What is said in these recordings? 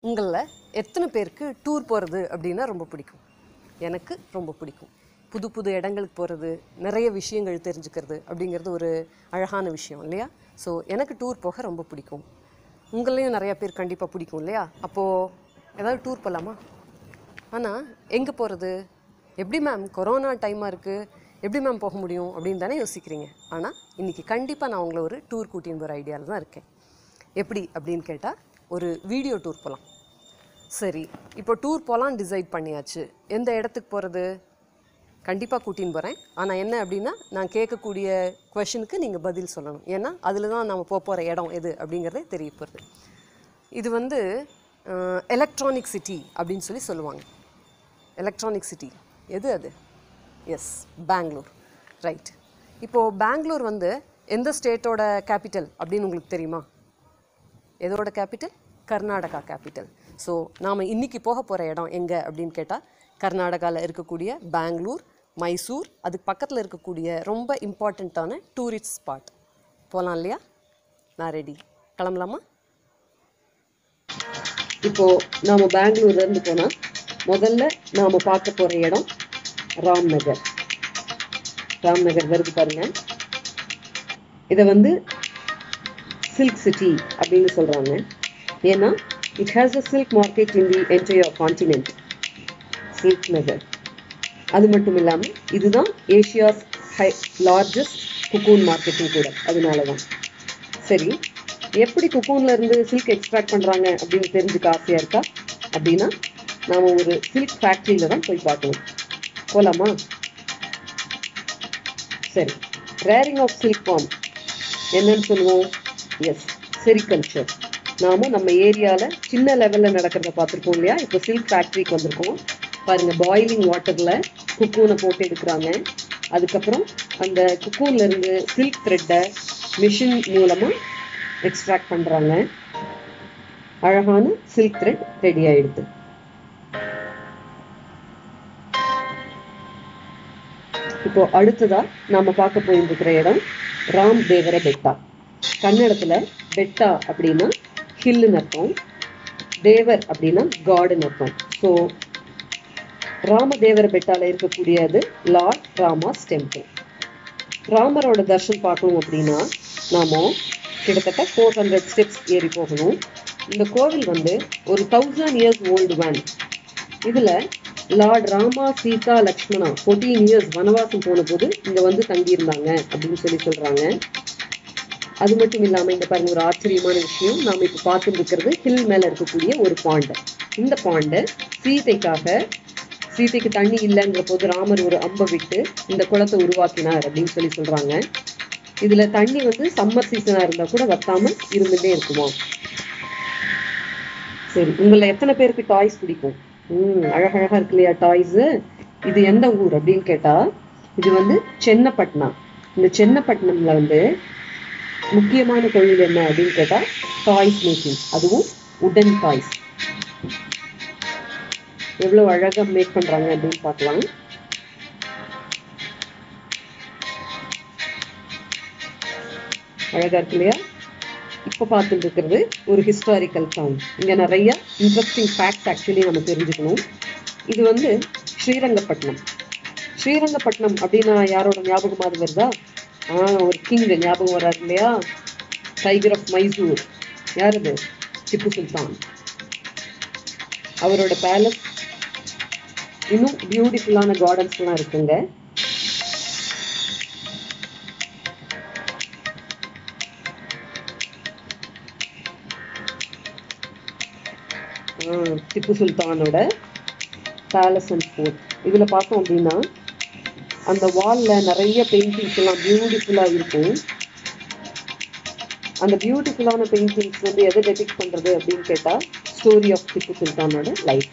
உங்களில் எத்தனை பேருக்கு டூர் போகிறது அப்படின்னா ரொம்ப பிடிக்கும் எனக்கு ரொம்ப பிடிக்கும் புது புது இடங்களுக்கு போகிறது நிறைய விஷயங்கள் தெரிஞ்சுக்கிறது அப்படிங்கிறது ஒரு அழகான விஷயம் இல்லையா ஸோ எனக்கு டூர் போக ரொம்ப பிடிக்கும் உங்களையும் நிறைய பேர் கண்டிப்பாக பிடிக்கும் இல்லையா அப்போது ஏதாவது டூர் போகலாமா ஆனால் எங்கே போகிறது எப்படி மேம் கொரோனா டைமாக இருக்குது எப்படி மேம் போக முடியும் அப்படின்னு தானே யோசிக்கிறீங்க ஆனால் இன்றைக்கி கண்டிப்பாக நான் உங்களை ஒரு டூர் கூட்டின்னு போகிற ஐடியாவில் தான் இருக்கேன் எப்படி அப்படின்னு கேட்டால் ஒரு வீடியோ டூர் போகலாம் சரி இப்போ டூர் போகலாம் டிசைட் பண்ணியாச்சு எந்த இடத்துக்கு போகிறது கண்டிப்பாக கூட்டின்னு போகிறேன் ஆனால் என்ன அப்படின்னா நான் கேட்கக்கூடிய கொஷனுக்கு நீங்கள் பதில் சொல்லணும் ஏன்னா அதில் தான் நம்ம போக போகிற இடம் எது அப்படிங்கிறதே தெரிய போகிறது இது வந்து எலக்ட்ரானிக் சிட்டி அப்படின்னு சொல்லி சொல்லுவாங்க எலக்ட்ரானிக் சிட்டி எது அது எஸ் பெங்களூர் ரைட் இப்போது பெங்களூர் வந்து எந்த ஸ்டேட்டோட கேபிட்டல் அப்படின்னு உங்களுக்கு தெரியுமா எதோட கேபிட்டல் கர்நாடகா கேபிட்டல் ஸோ நாம் இன்னைக்கு போக போகிற இடம் எங்கே அப்படின்னு கேட்டால் கர்நாடகாவில் இருக்கக்கூடிய பெங்களூர் மைசூர் அதுக்கு பக்கத்தில் இருக்கக்கூடிய ரொம்ப இம்பார்ட்டண்ட்டான டூரிஸ்ட் ஸ்பாட் போகலாம் இல்லையா நான் ரெடி கிளம்பலாமா இப்போது நாம் பெங்களூர்லேருந்து போனால் முதல்ல நாம் பார்க்க போகிற இடம் ராம்நகர் ராம்நகர் வருது பாருங்க இதை வந்து சில்க் சிட்டி அப்படின்னு சொல்கிறாங்க ஏன்னா it has a silk market in the entire continent silk Nagar அது மட்டும் இல்லாமல் இதுதான் ஏஷியாஸ் ஹை லார்ஜஸ்ட் குக்கூன் மார்க்கெட்டும் கூட அதனால தான் சரி எப்படி குக்கூன்ல இருந்து சில்க் எக்ஸ்ட்ராக்ட் பண்ணுறாங்க அப்படின்னு தெரிஞ்சுக்க ஆசையாக இருக்கா அப்படின்னா நாம் ஒரு சில்க் ஃபேக்ட்ரியில் தான் போய் பார்க்கணும் போகலாமா சரி ரேரிங் ஆஃப் சில்க் ஃபார்ம் என்னன்னு சொல்லுவோம் எஸ் செரிகல்ச்சர் நாம நம்ம ஏரியாவில் சின்ன லெவலில் நடக்கிறத பார்த்துருக்கோம் இல்லையா இப்போ சில்க் ஃபேக்ட்ரிக்கு வந்திருக்கோம் பாருங்க பாயிலிங் வாட்டரில் குக்கூனை போட்டு எடுக்கிறாங்க அதுக்கப்புறம் அந்த குக்கூன்ல இருந்து சில்க் த்ரெட்டை மிஷின் மூலமாக எக்ஸ்ட்ராக்ட் பண்ணுறாங்க அழகான சில்க் த்ரெட் ரெடி ஆயிடுது இப்போ அடுத்ததா நாம பார்க்க போயிருக்கிற இடம் ராம் தேவர பெட்டா கன்னடத்துல பெட்டா அப்படின்னா ஹில்லுன்னு அர்த்தம் தேவர் அப்படின்னா காடுன்னு அர்த்தம் ஸோ ராமதேவர பெட்டால இருக்கக்கூடியது லார்ட் ராமாஸ் டெம்பிள் ராமரோட தர்ஷன் பார்க்கணும் அப்படின்னா நாம கிட்டத்தட்ட ஃபோர் ஹண்ட்ரட் ஸ்டெப்ஸ் ஏறி போகணும் இந்த கோவில் வந்து ஒரு தௌசண்ட் இயர்ஸ் ஓல்டு வேன் இதுல Lord Rama Sita Lakshmana fourteen years வனவாசம் போன போது இங்க வந்து தங்கியிருந்தாங்க அப்படின்னு சொல்லி சொல்றாங்க அது மட்டும் இல்லாம இந்த பாருங்க ஒரு ஆச்சரியமான விஷயம் நாம இப்ப பார்த்துட்டு இருக்கிறது ஹில் மேல இருக்கக்கூடிய ஒரு பாண்டு இந்த பாண்டு சீதைக்காக சீதைக்கு தண்ணி இல்லைங்கிற போது ராமர் ஒரு அம்பை விட்டு இந்த குளத்தை உருவாக்கினார் அப்படின்னு சொல்லி சொல்றாங்க இதுல தண்ணி வந்து சம்மர் சீசனா இருந்தா கூட வத்தாம இருந்துட்டே இருக்குமா சரி உங்களை எத்தனை பேருக்கு டாய்ஸ் பிடிக்கும் ம் அழகழகா இருக்கு இல்லையா டாய்ஸ் இது எந்த ஊர் அப்படின்னு கேட்டா இது வந்து சென்னப்பட்டினம் இந்த சென்னப்பட்டினம்ல வந்து முக்கியமான தொழில் என்ன அப்படின்னு கேட்டா டாய்ஸ் மேக்கிங் அதுவும் உடன் டாய்ஸ் எவ்வளவு அழகா மேக் பண்றாங்க அப்படின்னு பார்க்கலாம் அழகா இருக்கு இல்லையா இப்போ பார்த்துட்டு இருக்கிறது ஒரு ஹிஸ்டாரிக்கல் டவுன் இங்க நிறைய இன்ட்ரெஸ்டிங் ஃபேக்ட்ஸ் ஆக்சுவலி நம்ம தெரிஞ்சுக்கணும் இது வந்து ஸ்ரீரங்கப்பட்டினம் ஸ்ரீரங்கப்பட்டினம் அப்படின்னா யாரோட ஞாபகமாவது வருதா ஆ ஒரு கிங் ஞாபகம் வராது இல்லையா டைகர் ஆஃப் மைசூர் யார் அது திப்பு சுல்தான் அவரோட பேலஸ் இன்னும் பியூட்டிஃபுல்லான கார்டன்ஸ்லாம் இருக்குங்க ஆஹ் திப்பு சுல்தானோட பேலஸ் அண்ட் ஃபோர்ட் இதில் பார்த்தோம் அப்படின்னா அந்த வாலில் நிறைய பெயிண்டிங்ஸ் எல்லாம் பியூட்டிஃபுல்லாக இருக்கும் அந்த பியூட்டிஃபுல்லான பெயிண்டிங்ஸ் வந்து எதை டெபிக் பண்ணுறது அப்படின்னு கேட்டால் ஸ்டோரி ஆஃப் திப்பு சுல்தானோட life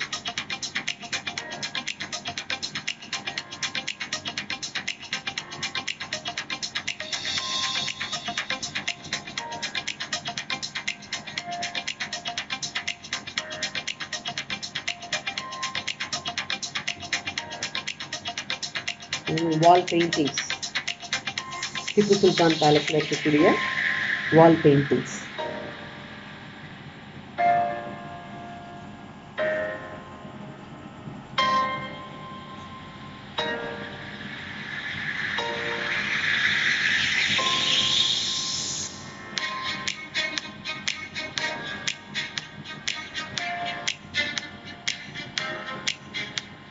wall paintings Tipu Sultan பேலஸில் இருக்கக்கூடிய வால் பெயிண்டிங்ஸ்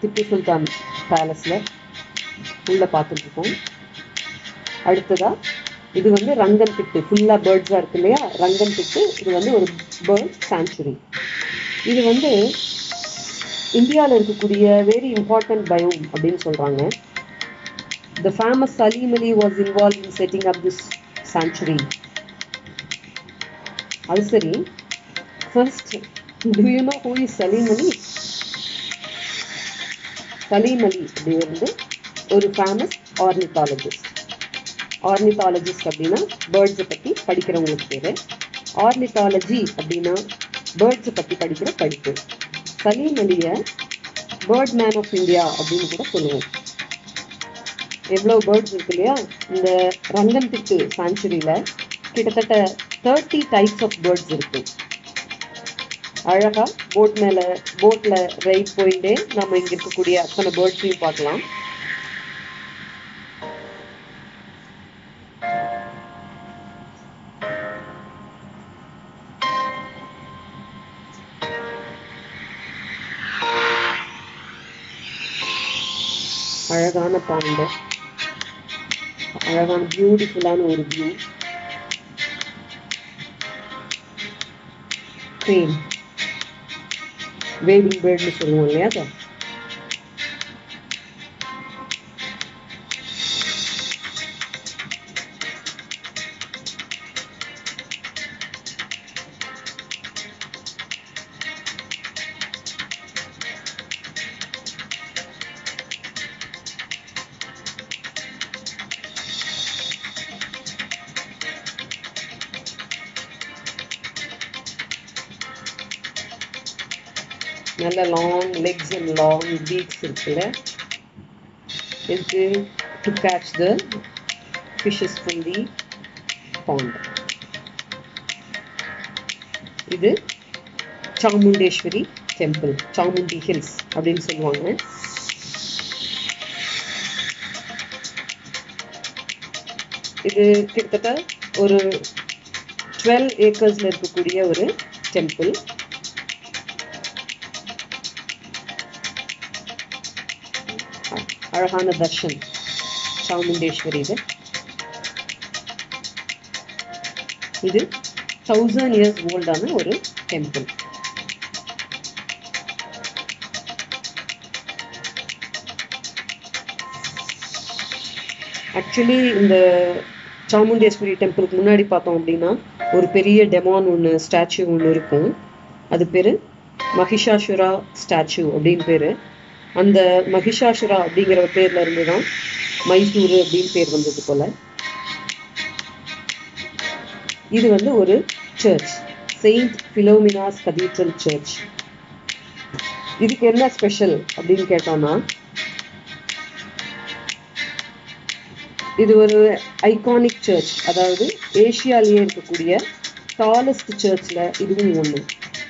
திப்பு சுல்தான் பேலஸில் உள்ள பார்த்துட்டு இருக்கோம் அடுத்ததா இது வந்து ரங்கன் திட்டு ஃபுல்லாக பேர்ட்ஸாக இருக்கு இல்லையா ரங்கன் திட்டு இது வந்து ஒரு பேர்ட் சாங்சுரி இது வந்து இந்தியாவில் இருக்கக்கூடிய வெரி இம்பார்ட்டன்ட் பயோம் அப்படின்னு சொல்கிறாங்க the famous Salim Ali was involve in setting up this sanctuary அது சரி first do you know who is Salim Ali Salim Ali அப்படி வந்து ஒரு ஃபேமஸ் ஆர்னித்தாலஜிஸ்ட் ஆர்னித்தாலஜிஸ்ட் அப்படின்னா பேர்ட்ஸை பற்றி படிக்கிறவங்களுக்கு பேர் ஆர்னித்தாலஜி அப்படின்னா பேர்ட்ஸை பற்றி படிக்கிற படிப்பு சலீம் அலியை பேர்ட் மேன் ஆஃப் இந்தியா அப்படின்னு கூட சொல்லுவோம் எவ்வளோ பேர்ட்ஸ் இருக்கு இல்லையா இந்த ரங்கன்திட்டு சாங்சுரியில் கிட்டத்தட்ட தேர்ட்டி டைப்ஸ் ஆஃப் பேர்ட்ஸ் இருக்கு அழகா போட் மேலே போட்டில் ரைட் போயிட்டே நம்ம இங்கே இருக்கக்கூடிய அத்தனை பேர்ட்ஸையும் பார்க்கலாம் அழகான பாண்டு அழகான பியூட்டிஃபுல்லான ஒரு வியூ க்ரேன் வேவிங் பேர்ட்னு சொல்லுவோம் இல்லையா சார் நல்ல long legs and long beaks இருக்குல்ல இதுக்கு to catch the fishes from the pond இது சாமுண்டேஸ்வரி டெம்பிள் சாமுண்டி ஹில்ஸ் அப்படின்னு சொல்லுவாங்க இது கிட்டத்தட்ட ஒரு டுவெல் ஏக்கர்ஸில் இருக்கக்கூடிய ஒரு டெம்பிள் அழகான தர்ஷன் சாமுண்டேஸ்வரி இது இது தௌசண்ட் இயர்ஸ் ஓல்டான ஒரு டெம்பிள் ஆக்சுவலி இந்த சாமுண்டேஸ்வரி டெம்பிளுக்கு முன்னாடி பார்த்தோம் அப்படின்னா ஒரு பெரிய டெமான் ஒன்று ஸ்டாச்சு ஒன்று இருக்கும் அது பேர் மகிஷாசுரா ஸ்டாச்சு அப்படின்னு பேர் அந்த மகிஷாசுரா அப்படிங்கிற பேர்ல இருந்து தான் மைசூரு அப்படின்னு பேர் வந்தது போல இது வந்து ஒரு church Saint Philomena's cathedral church இதுக்கு என்ன ஸ்பெஷல் அப்படின்னு கேட்டோம்னா இது ஒரு ஐகானிக் சர்ச் அதாவது ஏஷியாலேயே இருக்கக்கூடிய டாலஸ்ட் சர்ச்சில் இதுவும் ஒன்று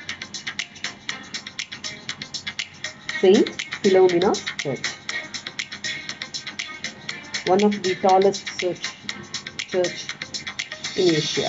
Saint Philomena Church. One of the tallest church, church in Asia.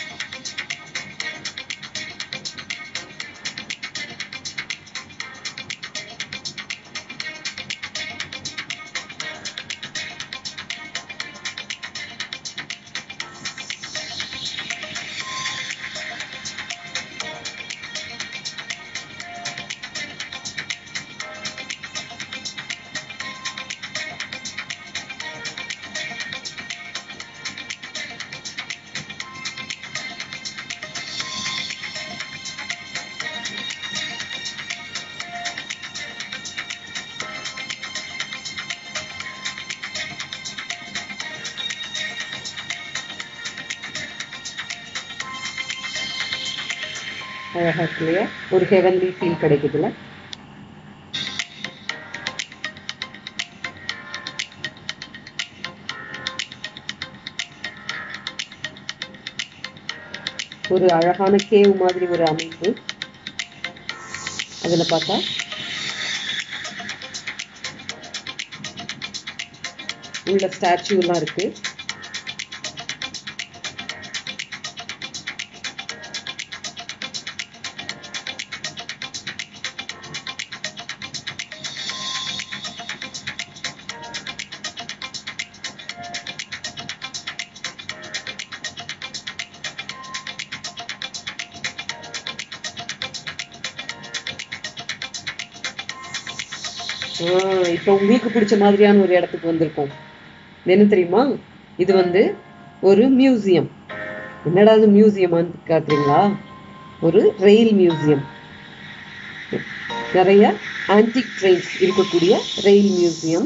அழகா இருக்கு இல்லையா ஒரு ஹெவன்லி ஃபீல் கிடைக்குதுல்ல ஒரு அழகான கேவ் மாதிரி ஒரு அமைப்பு அதுல பார்த்தா உள்ள ஸ்டாச்சு எல்லாம் இருக்கு ஆஹ் இப்போ உங்களுக்கு பிடிச்ச மாதிரியான ஒரு இடத்துக்கு வந்திருக்கோம் இது என்ன தெரியுமா இது வந்து ஒரு மியூசியம் என்னடா இது மியூசியமான்னு காட்டுறீங்களா ஒரு ரயில் மியூசியம் நிறைய ஆன்டிக் ட்ரெயின்ஸ் இருக்கக்கூடிய ரயில் மியூசியம்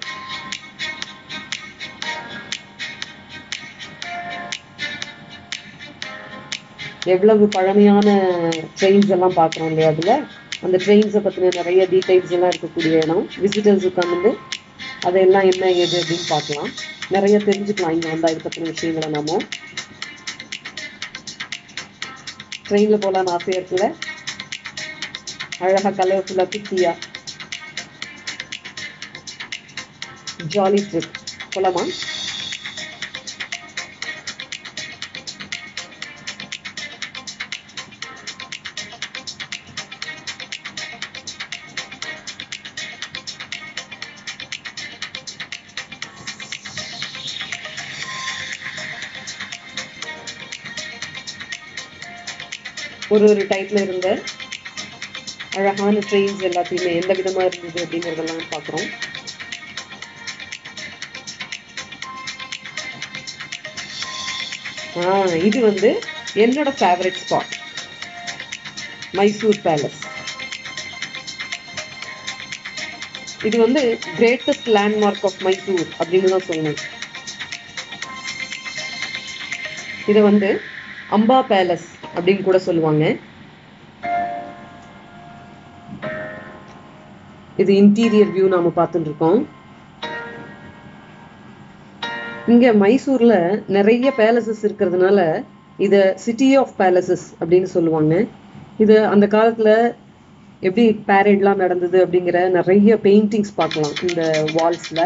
எவ்வளவு பழமையான ட்ரெயின்ஸ் எல்லாம் பார்க்குறோம் இல்லையா அதில் அந்த ட்ரெயின்ஸை பற்றின நிறைய டீடைல்ஸ் எல்லாம் இருக்கக்கூடிய இடம் விசிட்டர்ஸ் உட்காந்து அதெல்லாம் என்ன ஏது அப்படின்னு பார்க்கலாம் நிறைய தெரிஞ்சுக்கலாம் இங்கே வந்தால் இதை பற்றின விஷயங்களை நாம ட்ரெயினில் போகலான்னு ஆசையாக இருக்குல்ல அழகாக கலர்ஃபுல்லாக குட்டியா ஜாலி ட்ரிப் போலாமா ஒரு ஒரு டைப்ல இருந்த அழகான ட்ரெயின்ஸ் எல்லாத்தையுமே எந்த விதமா இருந்தது அப்படிங்கறதெல்லாம் பார்க்குறோம் ஆ இது வந்து என்னோட ஃபேவரட் ஸ்பாட் மைசூர் பேலஸ் இது வந்து கிரேட்டஸ்ட் லேண்ட்மார்க் ஆஃப் மைசூர் அப்படின்னு தான் சொல்லணும் இதை வந்து அம்பா பேலஸ் அப்படின்னு கூட சொல்லுவாங்க இது இன்டீரியர் வியூ நாம பார்த்துட்டு இருக்கோம் இங்க மைசூர்ல நிறைய பேலசஸ் இருக்கிறதுனால இத சிட்டி ஆஃப் பேலசஸ் அப்படின்னு சொல்லுவாங்க இது அந்த காலத்துல எப்படி பேரேட்லாம் நடந்தது அப்படிங்கிற நிறைய பெயிண்டிங்ஸ் பார்க்கலாம் இந்த வால்ஸ்ல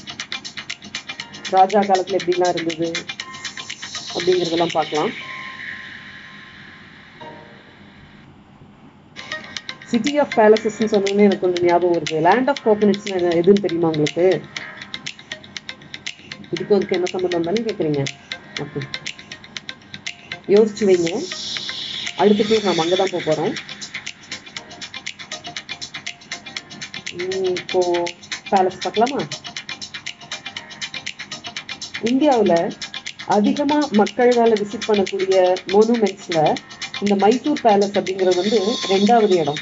ராஜா காலத்துல எப்படிலாம் இருந்தது அப்படிங்கிறதெல்லாம் பார்க்கலாம் சிட்டி ஆஃப் பேலசஸ்ன்னு சொன்னோன்னே எனக்கு கொஞ்சம் ஞாபகம் வருது லேண்ட் ஆஃப் கோகனட்ஸ் எதுன்னு தெரியுமா உங்களுக்கு இதுக்கு அதுக்கு என்ன சம்மந்தம் தானே கேட்குறீங்க ஓகே யோசிச்சு வைங்க அடுத்த பேர் நாம் அங்கே தான் போக போகிறோம் இப்போ பேலஸ் பார்க்கலாமா இந்தியாவில் அதிகமாக மக்களால் விசிட் பண்ணக்கூடிய மோனுமெண்ட்ஸில் இந்த மைசூர் பேலஸ் அப்படிங்கிறது வந்து ரெண்டாவது இடம்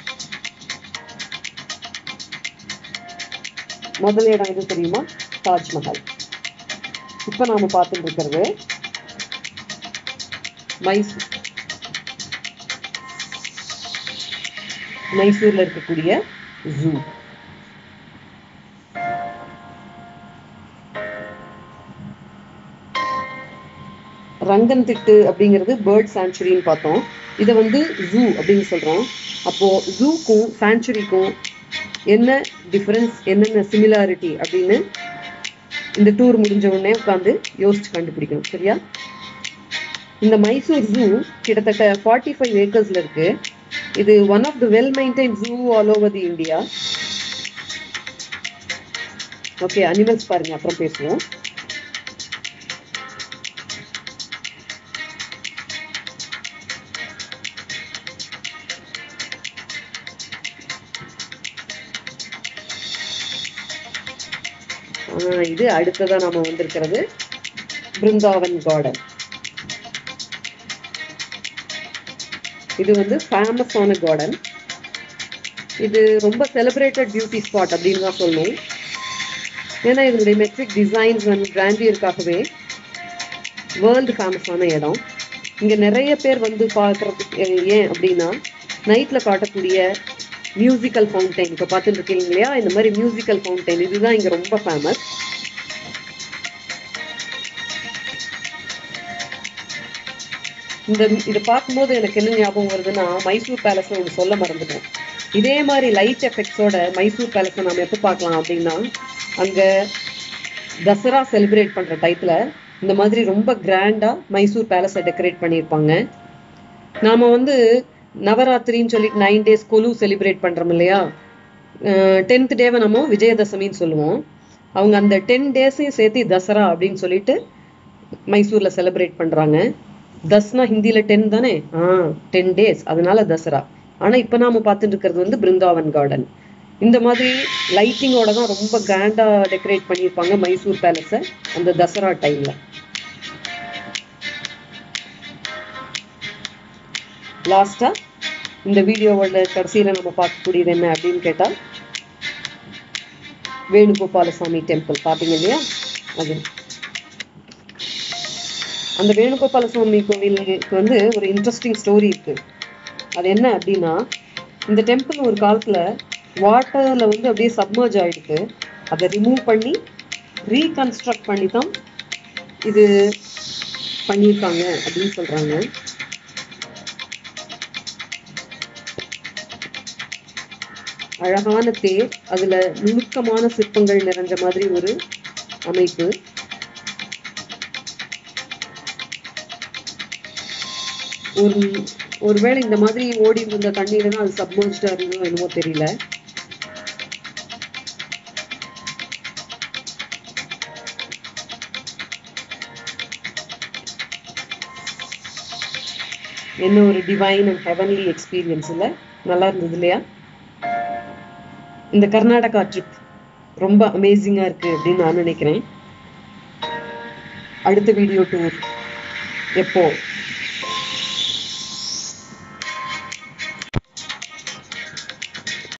முதல் இடம் எது தெரியுமா தாஜ்மஹால் இப்ப நாம பார்த்துட்டு இருக்கிறது மைசூர் மைசூர்ல இருக்கக்கூடிய ஜூ ரங்கன் திட்டு அப்படிங்கிறது பேர்ட் சாங்சுரின்னு பார்த்தோம் இதை வந்து ஜூ அப்படின்னு சொல்றோம் அப்போ ஜூக்கும் சாங்சுரிக்கும் என்ன டிஃபரன்ஸ் என்னென்ன சிமிலாரிட்டி அப்படின்னு இந்த டூர் முடிஞ்ச உடனே உட்காந்து யோசிச்சு கண்டுபிடிக்கணும் சரியா இந்த மைசூர் ஜூ கிட்டத்தட்ட ஃபார்ட்டி ஃபைவ் ஏக்கர்ஸ்ல இருக்கு இது one of the well maintain zoo all over the India okay animals பாருங்க அப்புறம் பேசுவோம் ஆஹ் இது அடுத்ததா நாம வந்திருக்கிறது பிருந்தாவன் கார்டன் இது வந்து ஃபேமஸான கார்டன் இது ரொம்ப செலிப்ரேட்டட் பியூட்டி ஸ்பாட் அப்படின்னு தான் சொல்லணும் ஏன்னா இதனுடைய மெட்ரிக் டிசைன்ஸ் அண்ட் கிராண்டியருக்காகவே வேர்ல்டு ஃபேமஸான இடம் இங்க நிறைய பேர் வந்து பார்க்கறதுக்கு அஹ் ஏன் அப்படின்னா நைட்ல காட்டக்கூடிய மியூசிக்கல் ஃபவுண்டைன் இப்போ பார்த்துட்டு இருக்கீங்க இல்லையா இந்த மாதிரி மியூசிக்கல் ஃபவுண்டைன் இதுதான் இங்க ரொம்ப ஃபேமஸ் இந்த இதை பார்க்கும்போது எனக்கு என்ன ஞாபகம் வருதுன்னா மைசூர் பேலஸ்ல ஒன்று சொல்ல மறந்துட்டேன் இதே மாதிரி லைட் எஃபெக்ட்ஸோட மைசூர் பேலஸை நாம எப்போ பார்க்கலாம் அப்படின்னா அங்க தசரா செலிப்ரேட் பண்ற டயத்துல இந்த மாதிரி ரொம்ப கிராண்டா மைசூர் பேலஸை டெக்கரேட் பண்ணியிருப்பாங்க நாம வந்து நவராத்திரின்னு சொல்லிட்டு நைன் டேஸ் கொலு செலிப்ரேட் பண்றோம் இல்லையா டென்த் டேவை நம்ம விஜயதசமின்னு சொல்லுவோம் அவங்க அந்த டென் டேஸையும் சேர்த்து தசரா அப்படின்னு சொல்லிட்டு மைசூர்ல செலிப்ரேட் பண்றாங்க தஸ்னா ஹிந்தியில டென் தானே ஆ டென் டேஸ் அதனால தசரா ஆனா இப்ப நாம பார்த்துட்டு இருக்கிறது வந்து பிருந்தாவன் கார்டன் இந்த மாதிரி லைட்டிங்கோட தான் ரொம்ப கிராண்டாக டெக்கரேட் பண்ணியிருப்பாங்க மைசூர் பேலஸை அந்த தசரா டைமில் லாஸ்ட்டாக இந்த வீடியோவோட கடைசியில் நம்ம பார்க்கக்கூடியது என்ன அப்படின்னு கேட்டால் வேணுகோபாலசாமி டெம்பிள் பார்த்தீங்க இல்லையா அது அந்த வேணுகோபாலசுவாமி கோவிலுக்கு வந்து ஒரு இன்ட்ரெஸ்டிங் ஸ்டோரி இருக்கு அது என்ன அப்படின்னா இந்த டெம்பிள் ஒரு காலத்துல வாட்டர்ல வந்து அப்படியே சப்மர்ஜ் ஆயிடுக்கு அதை ரிமூவ் பண்ணி ரீகன்ஸ்ட்ரக்ட் பண்ணி தான் இது பண்ணியிருக்காங்க அப்படின்னு சொல்றாங்க அழகான தேர் அதுல நுணுக்கமான சிற்பங்கள் நிறைஞ்ச மாதிரி ஒரு அமைப்பு ஒரு ஒருவேளை இந்த மாதிரி ஓடி இருந்த தண்ணீர் தான் அது சப்மர்ஜ்டா இருந்தோ என்னமோ தெரியல என்ன ஒரு டிவைன் அண்ட் ஹெவன்லி எக்ஸ்பீரியன்ஸ் இல்லை நல்லா இருந்தது இல்லையா இந்த கர்நாடகா ட்ரிப் ரொம்ப அமேசிங்காக இருக்கு அப்படின்னு நான் நினைக்கிறேன் அடுத்த வீடியோ டூர் எப்போ